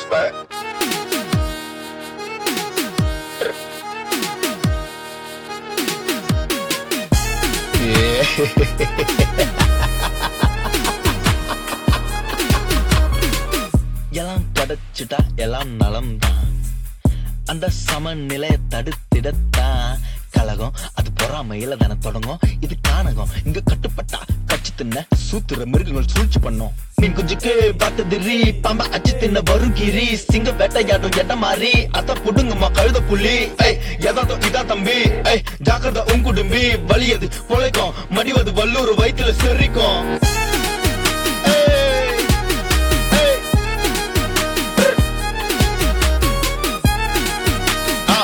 Respect. எல்லாம் கிடைச்சிட்டா எல்லாம் நலம் தான் அந்த சமநிலையை தடுத்திடத்தான் கலகம் அது பொறாமையில தானே தொடங்கும் இது கானகம் இங்க கட்டுப்பட்டா கச்சி தின்ன சூத்துற மிருகங்கள் சூழ்ச்சி பண்ணும் மீன் குஞ்சுக்கு பார்த்ததிரி பாம்ப அச்சு தின்ன வரும் கிரி சிங்க வேட்டையாடும் எட்ட மாறி அத புடுங்கம்மா கழுத புள்ளி ஐய் எதாதோ இதா தம்பி ஐய் ஜாக்கிரதை உன் குடும்பி வலியது பொழைக்கும் மடிவது வல்லூர் வயிற்றுல செரிக்கும் ஏய், ஏய். ஆ.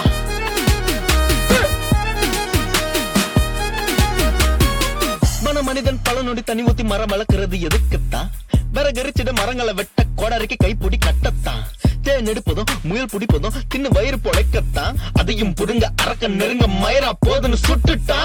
மன மனிதன் பல நொடி தனி ஊத்தி மரம் வளர்க்கிறது எதுக்குத்தான் விறகரிச்சிட மரங்களை வெட்ட கோடாரிக்கு கைப்பொடி கட்டத்தான் தேன் எடுப்பதும் முயல் பிடிப்பதும் தின்னு வயிறு பொழைக்கத்தான் அதையும் புடுங்க அரக்க நெருங்க மயரா போதுன்னு சுட்டுட்டான்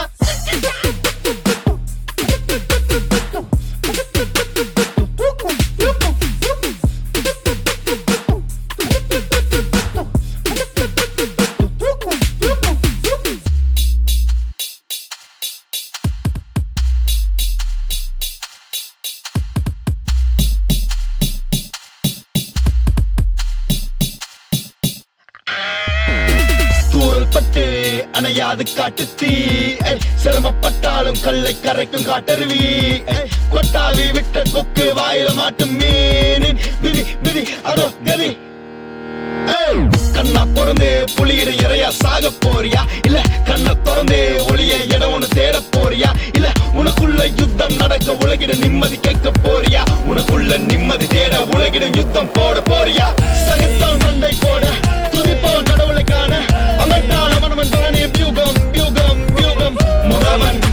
தூரல் பட்டு அணையாது காட்டு தீ ஏய், சிரமப்பட்டாலும் கல்லை கரைக்கும் காட்டருவி ஏய், கொட்டாவி விட்ட கொக்கு வாயில மாட்டும் மீனின் விதி விதி அதோ கதி ஏய், கண்ணா பிறந்து புலியிட இறையா சாக போறியா இல்ல கண்ணை திறந்து ஒளிய இடம் ஒண்ணு தேட போறியா இல்ல உனக்குள்ள யுத்தம் நடக்க உலகிட நிம்மதி கேட்க போறியா உனக்குள்ள நிம்மதி தேட உலகிட யுத்தம் போட போறியா சகத்தான் சண்டை போட துதிப்போம் கடவுளை காண அமைட்டான மனவன் தானே பியூகம் பியூகம் பியூகம் முகவன்